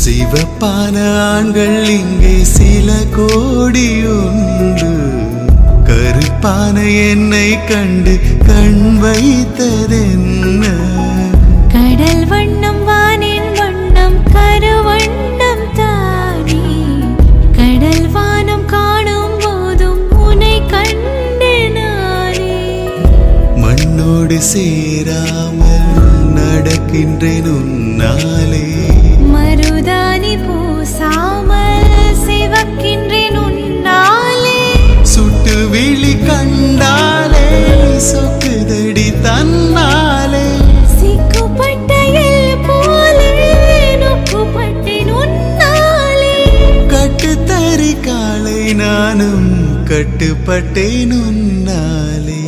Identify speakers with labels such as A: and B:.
A: சிவப்பான ஆண்கள் இங்கே சில கோடி உண்டு கருப்பான என்னை கண்டு கண் வைத்ததென்ன
B: கடல் வண்ணம் வானின் வண்ணம் கருவண்ணம் தானே கடல் வானம் காணும் போதும் உன்னை கண்டு நானே
A: மண்ணோடு சேராமல் நடக்கின்றேன் உன்னாலே
B: மருதாணி பூசாமல் சிவக்கின்றேன் உன்னாலே
A: சுட்டு விழி கண்டாலே சொக்குதடி தன்னாலே
B: சிக்குப்பட்ட எல் போலே நொக்குப்பட்டேன் உன்னாலே
A: கட்டுத்தறி காலை நானும் கட்டுப்பட்டேன் உன்னாலே